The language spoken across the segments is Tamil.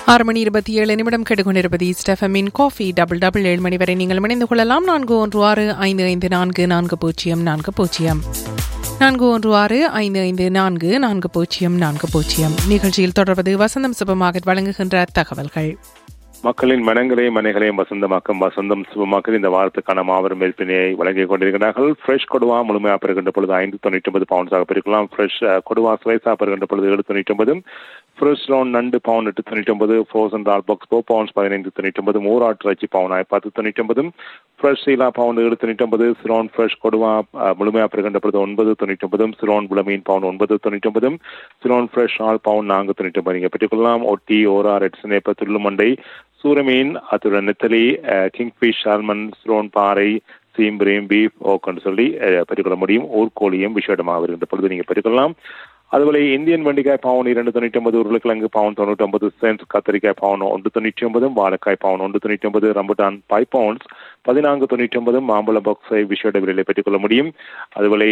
ஆறு மணி இருபத்தி ஏழு நிமிடம் கெடுகொண்டிருப்பது ஸ்டெஃபமின் காஃபி டபுள் டபுள் ஏழு மணி வரை நீங்கள் இணைந்து கொள்ளலாம் நான்கு ஒன்று ஆறு ஐந்து ஐந்து நான்கு நான்கு பூஜ்ஜியம் நான்கு பூஜ்ஜியம் நான்கு ஒன்று ஆறு ஐந்து ஐந்து நான்கு நான்கு பூஜ்ஜியம் நான்கு பூஜ்ஜியம் நிகழ்ச்சியில் தொடர்வது வசந்தம் சுபமாக வழங்குகின்ற தகவல்கள் மக்களின் மனங்களே மனைகளையும் வசந்தமாக்கும் வசந்தம் சுபமாக்கும் இந்த வாரத்துக்கான மாபெரும் மேற்பினையை வழங்கிக் கொண்டிருக்கிறார்கள் ஃப்ரெஷ் கொடுவா முழுமையாக பெறுகின்ற பொழுது ஐந்து தொண்ணூற்றி ஒன்பது பவுன்ஸாக பெருக்கலாம் ஃப்ரெஷ் கொடுவா ஸ்லைஸாக பெறுகின்ற பொழுது ஏழு தொண்ணூற்றி ஒன்பதும் ஃப்ரெஷ் லோன் நண்டு பவுன் எட்டு தொண்ணூற்றி ஒன்பது ஃப்ரோசன் டால் பாக்ஸ் ஃபோர் பவுன்ஸ் பதினைந்து தொண்ணூற்றி ஒன்பது மூராட்டு இறைச்சி பவுன் பத்து தொண்ணூற்றி ஒன்பதும் ஃப்ரெஷ் சீலா பவுன் ஏழு தொண்ணூற்றி ஒன்பது சிரோன் ஃப்ரெஷ் கொடுவா முழுமையாக பெறுகின்ற பொழுது ஒன்பது தொண்ணூற்றி ஒன்பதும் சிரோன் புலமீன் பவுன் ஒன்பது தொண்ணூற்றி ஒன்பதும் சிரோன் ஃப்ரெஷ் ஆல் பவுன் நான்கு தொண்ணூற்றி ஒன்பது நீங்கள் பெற்றுக்கொள்ளலாம் ஒட்டி ஓரா ரெட் சினேப்ப துள்ளுமண்டை சூரமீன் அத்துடன் நெத்தலி கிங்ஃபிஷ் சால்மன் ஸ்ரோன் பாறை சீம்பிரேம் பீஃப் ஓக்கன்னு சொல்லி பெற்றுக்கொள்ள முடியும் ஊர்கோழியும் விசேடமாக வருகின்ற பொழுது நீங்கள் பெற்றுக்கொள்ளலாம் அதுபோல இந்தியன் வெண்டிக்காய் பவுன் இரண்டு தொண்ணூற்றி ஒன்பது உருளைக்கிழங்கு பவுன் தொண்ணூற்றி ஒன்பது சென்ஸ் கத்திரிக்காய் பவுன் ஒன்று தொண்ணூற்றி ஒன்பதும் வாழைக்காய் பவுன் ஒன்று தொண்ணூற்றி ஒன்பது ரம்புட்டான் ஃபைவ் பவுண்ட்ஸ் பதினான்கு தொண்ணூற்றி ஒன்பதும் மாம்பழ பாக்ஸை விசேட விலையில் பெற்றுக்கொள்ள முடியும் அதுபோல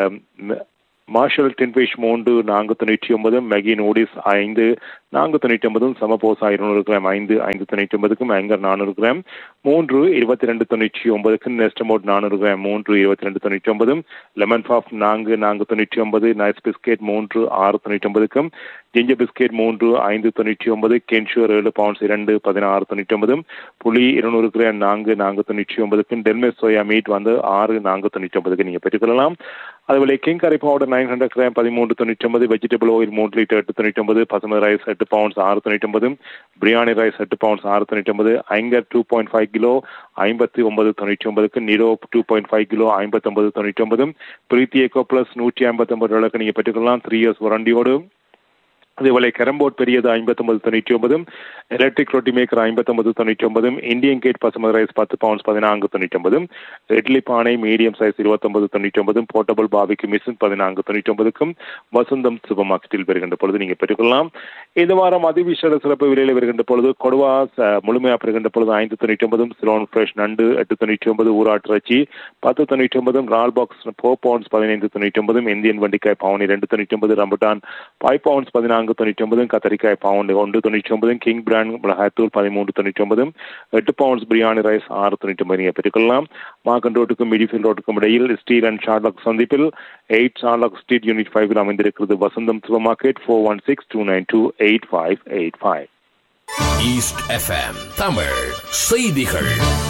மார்ஷல் டின்ஃபிஷ் மூன்று நான்கு தொண்ணூற்றி ஒன்பது மெகி நூடிஸ் ஐந்து நான்கு தொண்ணூற்றி ஒன்பதும் சமபோசா இருநூறு கிராம் ஐந்து ஐந்து தொண்ணூற்றி ஒன்பதுக்கும் ஆங்கர் நானூறு கிராம் மூன்று இருபத்தி ரெண்டு தொண்ணூற்றி ஒன்பதுக்கு நெஸ்டமோட் நானூறு கிராம் மூன்று இருபத்தி ரெண்டு தொண்ணூற்றி ஒன்பதும் லெமன் பாஃப் நான்கு நான்கு தொண்ணூற்றி ஒன்பது நைஸ் பிஸ்கெட் மூன்று ஆறு தொண்ணூற்றி ஒன்பதுக்கும் ஜிஞ்சர் பிஸ்கெட் மூன்று ஐந்து தொண்ணூற்றி ஒன்பது கென்ஷூர் ஏழு பவுண்ட்ஸ் இரண்டு பதினாறு தொண்ணூற்றி ஒன்பதும் புளி இருநூறு கிராம் நான்கு நான்கு தொண்ணூற்றி ஒன்பதுக்கும் டெல்மெஸ் சோயா மீட் வந்து ஆறு நான்கு தொண்ணூற்றி ஒன்பதுக்கு நீங்கள் பெற்றுக்கொள்ளலாம் அதுபோல கிங் கறி பவுடர் நைன் ஹண்ட்ரட் கிராம் பதிமூன்று தொண்ணூற்றி ஒன்பது வெஜிடபிள் ஆயில் மூன்று லிட்டர் எட்டு தொண்ணூற்றி ஒன்பது பசுமை ரைஸ் எட்டு பவுண்ட்ஸ் ஆறு தொண்ணூற்றி ஒன்பது பிரியாணி ரைஸ் எட்டு பவுண்ட்ஸ் ஆறு தொண்ணூற்றி ஒன்பது ஐங்கர் டூ பாயிண்ட் ஃபைவ் கிலோ ஐம்பத்தி ஒன்பது தொண்ணூற்றி ஒன்பதுக்கு நிரோ டூ பாயிண்ட் ஃபைவ் கிலோ ஐம்பத்தொன்பது தொண்ணூற்றி ஒன்பது பிரீத்தி எக்கோ பிளஸ் நூற்றி ஐம்பத்தொன்பது டாலருக்கு நீங்கள் பெற்றுக்கொள்ளலாம் த்ரீ இயர்ஸ் வாரண்டியோடு அதேபோல கேரம்போர்ட் பெரியது ஐம்பத்தொன்பது தொண்ணூற்றி ஒன்பதும் எலக்ட்ரிக் ரொட்டி மேக்கர் ஐம்பத்தொன்பது தொண்ணூற்றி ஒன்பதும் இந்தியன் கேட் பசுமதி ரைஸ் பத்து பவுண்ட்ஸ் பதினான்கு தொண்ணூற்றி ஒன்பதும் இட்லி பானை மீடியம் சைஸ் இருபத்தொன்பது தொண்ணூற்றி ஒன்பதும் போர்ட்டபிள் பாபிக்கு மிஷின் பதினான்கு தொண்ணூற்றி ஒன்பதுக்கும் வசந்தம் சூப்பர் மார்க்கெட்டில் வருகின்ற பொழுது நீங்கள் பெற்றுக்கொள்ளலாம் இந்த வாரம் அதிவிசேட சிறப்பு விலையில் வருகின்ற பொழுது கொடுவா முழுமையாக பெறுகின்ற பொழுது ஐந்து தொண்ணூற்றி ஒன்பதும் சிலோன் ஃப்ரெஷ் நண்டு எட்டு தொண்ணூற்றி ஒன்பது ஊராட்டு இறைச்சி பத்து தொண்ணூற்றி ஒன்பதும் ரால் பாக்ஸ் ஃபோர் பவுண்ட்ஸ் பதினைந்து தொண்ணூற்றி ஒன்பதும் இந்தியன் வண்டிக்காய் பவுன் இரண்டு தொண்ணூற்றி ஒன்பது ரம்புட்டான் ஃபைவ் பவுண்ட்ஸ் பதினான்கு நான்கு தொண்ணூற்றி ஒன்பதும் கத்தரிக்காய் பவுண்ட் ஒன்று தொண்ணூற்றி ஒன்பதும் கிங் பிராண்ட் மிளகாய்த்தூள் பதிமூன்று தொண்ணூற்றி ஒன்பதும் எட்டு பவுண்ட்ஸ் பிரியாணி ரைஸ் ஆறு தொண்ணூற்றி ஒன்பது நீங்கள் பெற்றுக்கொள்ளலாம் மார்க்கன் ரோட்டுக்கும் மிடிஃபீல் ரோட்டுக்கும் இடையில் ஸ்டீல் அண்ட் ஷார்லாக் சந்திப்பில் எயிட் ஷார்லாக் ஸ்ட்ரீட் யூனிட் ஃபைவ் அமைந்திருக்கிறது Vasantham supermarket four one six two nine two eight five eight five east FM Tamil செய்திகள்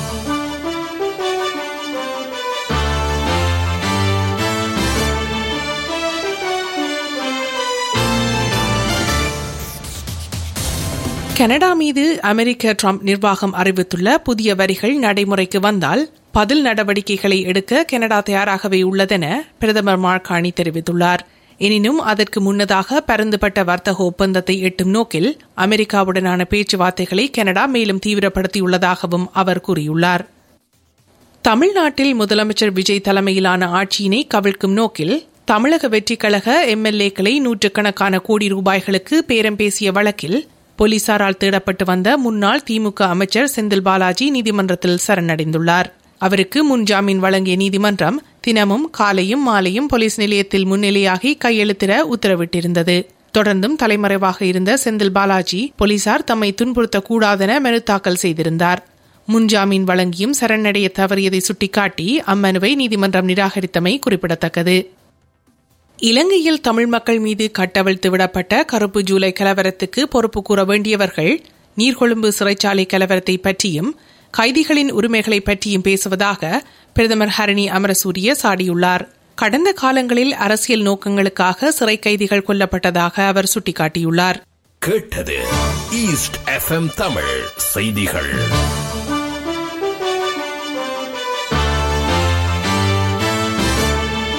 கனடா மீது அமெரிக்க ட்ரம்ப் நிர்வாகம் அறிவித்துள்ள புதிய வரிகள் நடைமுறைக்கு வந்தால் பதில் நடவடிக்கைகளை எடுக்க கனடா தயாராகவே உள்ளதென பிரதமர் மார்கானி தெரிவித்துள்ளார் எனினும் அதற்கு முன்னதாக பரந்துபட்ட வர்த்தக ஒப்பந்தத்தை எட்டும் நோக்கில் அமெரிக்காவுடனான பேச்சுவார்த்தைகளை கனடா மேலும் தீவிரப்படுத்தியுள்ளதாகவும் அவர் கூறியுள்ளார் தமிழ்நாட்டில் முதலமைச்சர் விஜய் தலைமையிலான ஆட்சியினை கவிழ்க்கும் நோக்கில் தமிழக வெற்றிக் கழக எம்எல்ஏக்களை நூற்றுக்கணக்கான கோடி ரூபாய்களுக்கு பேரம் பேசிய வழக்கில் போலீசாரால் தேடப்பட்டு வந்த முன்னாள் திமுக அமைச்சர் செந்தில் பாலாஜி நீதிமன்றத்தில் சரணடைந்துள்ளார் அவருக்கு முன்ஜாமீன் வழங்கிய நீதிமன்றம் தினமும் காலையும் மாலையும் போலீஸ் நிலையத்தில் முன்னிலையாகி கையெழுத்திட உத்தரவிட்டிருந்தது தொடர்ந்தும் தலைமறைவாக இருந்த செந்தில் பாலாஜி போலீசார் தம்மை துன்புறுத்தக்கூடாதென மனு தாக்கல் செய்திருந்தார் முன்ஜாமீன் வழங்கியும் சரணடைய தவறியதை சுட்டிக்காட்டி அம்மனுவை நீதிமன்றம் நிராகரித்தமை குறிப்பிடத்தக்கது இலங்கையில் தமிழ் மக்கள் மீது கட்டவிழ்த்து விடப்பட்ட கருப்பு ஜூலை கலவரத்துக்கு பொறுப்பு கூற வேண்டியவர்கள் நீர்கொழும்பு சிறைச்சாலை கலவரத்தை பற்றியும் கைதிகளின் உரிமைகளை பற்றியும் பேசுவதாக பிரதமர் ஹரணி அமரசூரிய சாடியுள்ளார் கடந்த காலங்களில் அரசியல் நோக்கங்களுக்காக சிறை கைதிகள் கொல்லப்பட்டதாக அவர் சுட்டிக்காட்டியுள்ளார் கேட்டது ஈஸ்ட் எஃப்எம் தமிழ் செய்திகள்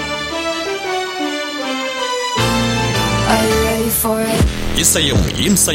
Are you ready for it? இசையும் இம்சையும்